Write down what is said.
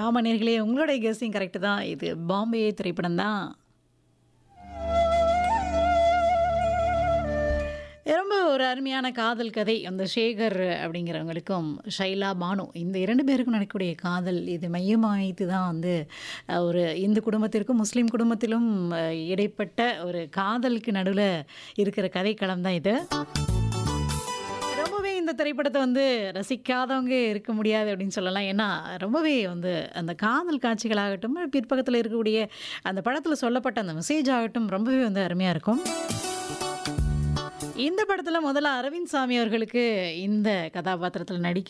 ஆமா நேர்களே உங்களுடைய கெஸ்ஸிங் கரெக்ட் தான். இது பாம்பே திரைப்படம் தான். ரொம்ப ஒரு அருமையான காதல் கதை. அந்த சேகர் அப்படிங்கிறவங்களுக்கும், ஷைலா பானு இந்த 2 பேருக்கும் நடக்கக்கூடிய காதல். இது மையமா வைத்து தான் வந்து அ ஒரு இந்து குடும்பத்திற்கும், முஸ்லீம் குடும்பத்திலும் அ இடைப்பட்ட ஒரு காதலுக்கு நடுவுல இருக்கிற கதைக்களம் தான் இது. ரொம்பவே இந்த திரைப்படத்த வந்து ரசிக்காதவங்க இருக்க முடியாது அப்படின்னு சொல்லலாம். ஏன்னா, ரொம்பவே வந்து அந்த காதல் காட்சிகளாகட்டும், பிற்பக்கத்துல இருக்கக்கூடிய அந்த படத்துல சொல்லப்பட்ட அந்த மெசேஜ் ஆகட்டும், ரொம்பவே வந்து அருமையா இருக்கும். இந்த படத்துல முதல்ல அரவிந்த் சாமி அவர்களுக்கு இந்த கதாபாத்திரத்துல நடிக்க